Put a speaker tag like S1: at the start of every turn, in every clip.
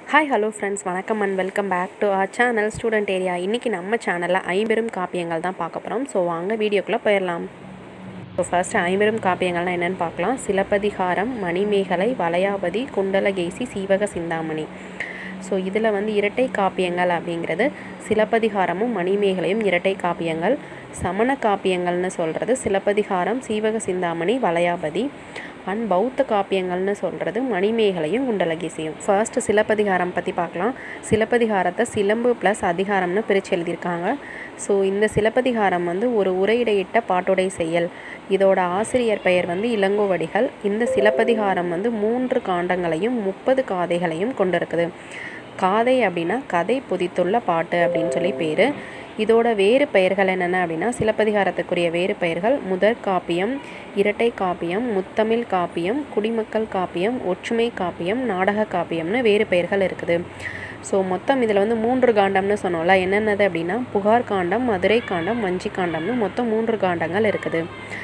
S1: hi hello friends வணக்கம் and welcome back to our channel student area இன்றைக்கி நம்ம சேனலில் ஐம்பெரும் காப்பியங்கள் தான் பார்க்க போகிறோம் ஸோ வாங்க வீடியோக்குள்ளே போயிடலாம் ஸோ ஃபர்ஸ்ட் ஐம்பெரும் காப்பியங்கள்லாம் என்னென்னு பார்க்கலாம் சிலப்பதிகாரம் மணிமேகலை வளையாபதி குண்டலகேசி சீவக சிந்தாமணி ஸோ இதில் வந்து இரட்டை காப்பியங்கள் அப்படிங்கிறது சிலப்பதிகாரமும் மணிமேகலையும் இரட்டை காப்பியங்கள் சமண காப்பியங்கள்னு சொல்கிறது சிலப்பதிகாரம் சீவக சிந்தாமணி வளையாபதி அண்ட் பௌத்த காப்பியங்கள்னு சொல்கிறது மணிமேகலையும் குண்டலகேசியும் ஃபர்ஸ்ட் சிலப்பதிகாரம் பற்றி பார்க்கலாம் சிலப்பதிகாரத்தை சிலம்பு ப்ளஸ் அதிகாரம்னு பிரித்து எழுதியிருக்காங்க ஸோ இந்த சிலப்பதிகாரம் வந்து ஒரு உரையிடையிட்ட பாட்டுடை செயல் இதோட ஆசிரியர் பெயர் வந்து இளங்கோவடிகள் இந்த சிலப்பதிகாரம் வந்து மூன்று காண்டங்களையும் முப்பது காதைகளையும் கொண்டிருக்குது காதை அப்படின்னா கதை பொதித்துள்ள பாட்டு அப்படின்னு சொல்லி பேர் இதோட வேறு பெயர்கள் என்னென்ன அப்படின்னா சிலப்பதிகாரத்துக்குரிய வேறு பெயர்கள் முதற் காப்பியம் இரட்டை காப்பியம் முத்தமிழ் காப்பியம் குடிமக்கள் காப்பியம் ஒற்றுமை காப்பியம் நாடக காப்பியம்னு வேறு பெயர்கள் இருக்குது ஸோ மொத்தம் இதில் வந்து மூன்று காண்டம்னு சொன்னோம்ல என்னென்னது அப்படின்னா புகார் காண்டம் மதுரை காண்டம் வஞ்சி காண்டம்னு மொத்தம் மூன்று காண்டங்கள் இருக்குது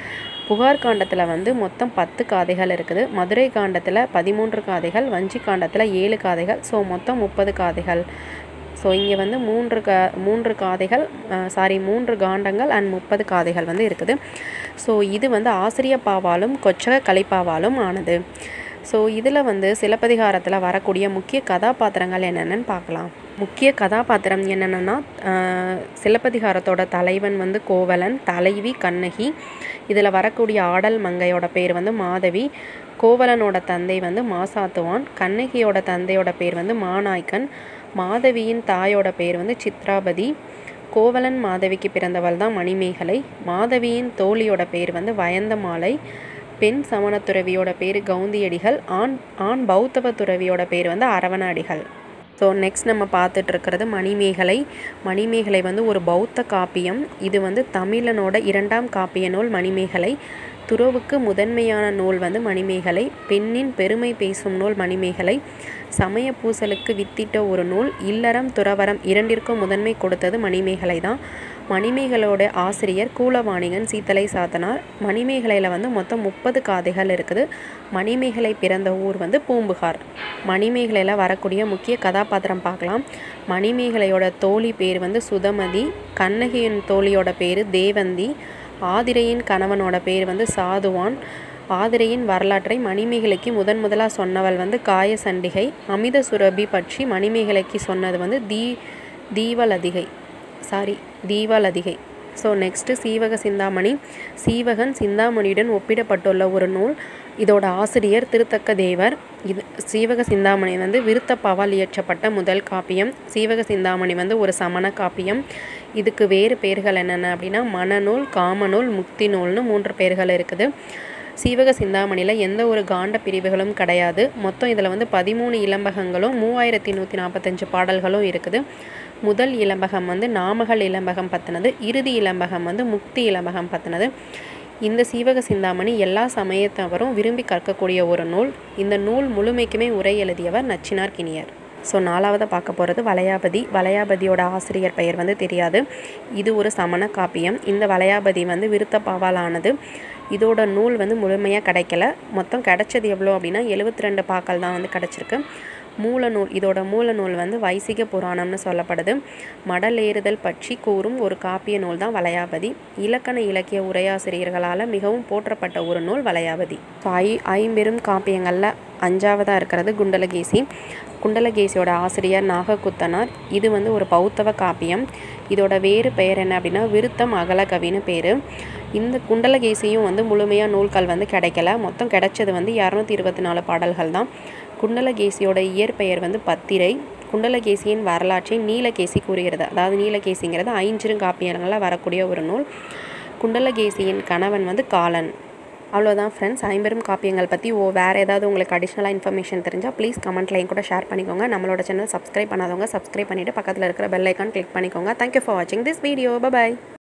S1: புகார் காண்டத்தில் வந்து மொத்தம் பத்து காதைகள் இருக்குது மதுரை காண்டத்தில் பதிமூன்று காதைகள் வஞ்சி காண்டத்தில் ஏழு காதைகள் ஸோ மொத்தம் முப்பது காதைகள் ஸோ இங்கே வந்து மூன்று கா மூன்று காதைகள் சாரி மூன்று காண்டங்கள் அண்ட் முப்பது காதைகள் வந்து இருக்குது ஸோ இது வந்து ஆசிரிய பாவாலும் கொச்சக கலைப்பாவாலும் ஆனது ஸோ இதில் வந்து சிலப்பதிகாரத்தில் வரக்கூடிய முக்கிய கதாபாத்திரங்கள் என்னென்னு பார்க்கலாம் முக்கிய கதாபாத்திரம் என்னென்னா சிலப்பதிகாரத்தோட தலைவன் வந்து கோவலன் தலைவி கண்ணகி இதில் வரக்கூடிய ஆடல் மங்கையோட பேர் வந்து மாதவி கோவலனோட தந்தை வந்து மாசாத்துவான் கண்ணகியோட தந்தையோட பேர் வந்து மாநாய்க்கன் மாதவியின் தாயோட பேர் வந்து சித்ராபதி கோவலன் மாதவிக்கு பிறந்தவள் தான் மணிமேகலை மாதவியின் தோழியோட பேர் வந்து வயந்தமாலை பெண் சமண துறவியோட பேர் கவுந்தியடிகள் ஆண் ஆண் பௌத்தவ துறவியோட பேர் வந்து அரவணாடிகள் ஸோ நெக்ஸ்ட் நம்ம பார்த்துட்டு இருக்கிறது மணிமேகலை மணிமேகலை வந்து ஒரு பௌத்த காப்பியம் இது வந்து தமிழனோட இரண்டாம் காப்பிய நூல் மணிமேகலை துறவுக்கு முதன்மையான நூல் வந்து மணிமேகலை பெண்ணின் பெருமை பேசும் நூல் மணிமேகலை சமய பூசலுக்கு வித்திட்ட ஒரு நூல் இல்லறம் துறவரம் இரண்டிற்கும் முதன்மை கொடுத்தது மணிமேகலை தான் மணிமேகலோட ஆசிரியர் கூலவாணிகன் சீத்தலை சாத்தனார் மணிமேகலையில் வந்து மொத்தம் முப்பது காதைகள் இருக்குது மணிமேகலை பிறந்த ஊர் வந்து பூம்புகார் மணிமேகலையில் வரக்கூடிய முக்கிய கதாபாத்திரம் பார்க்கலாம் மணிமேகலையோட தோழி பேர் வந்து சுதமதி கண்ணகியின் தோழியோட பேர் தேவந்தி ஆதிரையின் கணவனோட பேர் வந்து சாதுவான் ஆதிரையின் வரலாற்றை மணிமேகலைக்கு முதன் முதலாக சொன்னவள் வந்து காயசண்டிகை அமித சுரபி பற்றி மணிமேகலைக்கு சொன்னது வந்து தீ தீவலதிகை சாரி தீவலதிகை ஸோ நெக்ஸ்ட்டு சீவக சிந்தாமணி சீவகன் சிந்தாமணியுடன் ஒப்பிடப்பட்டுள்ள ஒரு நூல் இதோட ஆசிரியர் திருத்தக்க தேவர் இது சீவக சிந்தாமணி வந்து விருத்தப்பாவால் இயற்றப்பட்ட முதல் காப்பியம் சீவக சிந்தாமணி வந்து ஒரு சமண காப்பியம் இதுக்கு வேறு பெயர்கள் என்னென்ன அப்படின்னா மனநூல் காமநூல் முக்தி நூல்னு மூன்று பெயர்கள் இருக்குது சீவக சிந்தாமணியில் எந்த ஒரு காண்ட பிரிவுகளும் கிடையாது மொத்தம் இதில் வந்து பதிமூணு இளம்பகங்களும் மூவாயிரத்தி நூற்றி நாற்பத்தஞ்சு பாடல்களும் இருக்குது முதல் இளம்பகம் வந்து நாமகள் இளம்பகம் பற்றினது இறுதி இளம்பகம் வந்து முக்தி இளம்பகம் பற்றினது இந்த சீவக சிந்தாமணி எல்லா சமயத்தவரும் விரும்பி கற்கக்கூடிய ஒரு நூல் இந்த நூல் முழுமைக்குமே உரை எழுதியவர் நச்சினார் கிணியர் ஸோ நாலாவதாக பார்க்க போகிறது வளையாபதி வளையாபதியோட ஆசிரியர் பெயர் வந்து தெரியாது இது ஒரு சமண காப்பியம் இந்த வளையாபதி வந்து விருத்தப்பாவால் ஆனது இதோட நூல் வந்து முழுமையாக கிடைக்கல மொத்தம் கிடைச்சது எவ்வளோ அப்படின்னா எழுபத்தி ரெண்டு பாக்கள் தான் வந்து கிடச்சிருக்கு மூல நூல் இதோட மூல நூல் வந்து வைசிக புராணம்னு சொல்லப்படுது மடலேறுதல் பற்றி கூறும் ஒரு காப்பிய நூல் தான் வளையாபதி இலக்கண இலக்கிய உரையாசிரியர்களால் மிகவும் போற்றப்பட்ட ஒரு நூல் வளையாபதி ஐ ஐம்பெரும் காப்பியங்களில் அஞ்சாவதாக இருக்கிறது குண்டலகேசி குண்டலகேசியோட ஆசிரியர் நாககுத்தனார் இது வந்து ஒரு பௌத்தவ காப்பியம் இதோட வேறு பெயர் என்ன அப்படின்னா விருத்தம் அகலகவின்னு பேர் இந்த குண்டலகேசியும் வந்து முழுமையாக நூல்கள் வந்து கிடைக்கல மொத்தம் கிடைச்சது வந்து இரநூத்தி இருபத்தி நாலு பாடல்கள் தான் குண்டலகேசியோட இயற்பெயர் வந்து பத்திரை குண்டலகேசியின் வரலாற்றை நீலகேசி கூறுகிறது அதாவது நீலகேசிங்கிறது ஐஞ்சிருங்காப்பியங்களில் வரக்கூடிய ஒரு நூல் குண்டலகேசியின் கணவன் வந்து காலன் அவ்வளோதான் ஃப்ரெண்ட்ஸ் ஐம்பெரும் காப்பியங்கள் பற்றி ஓ வேறு ஏதாவது உங்களுக்கு அடிஷ்னலாக இன்ஃபர்மேஷன் தெரிஞ்சால் ப்ளீஸ் கமெண்ட்லையும் கூட ஷேர் பண்ணிக்கோங்க நம்மளோட சேனல் சப்ஸ்கிரைப் பண்ணாதவங்க சப்ஸ்கிரைப் பண்ணிவிட்டு பக்கத்தில் இருக்கிற பெல் ஐக்கான் கிளிக் பண்ணிக்கோங்க தேங்க்யூ ஃபார் வாட்சிங் திஸ் வீடியோ பாய்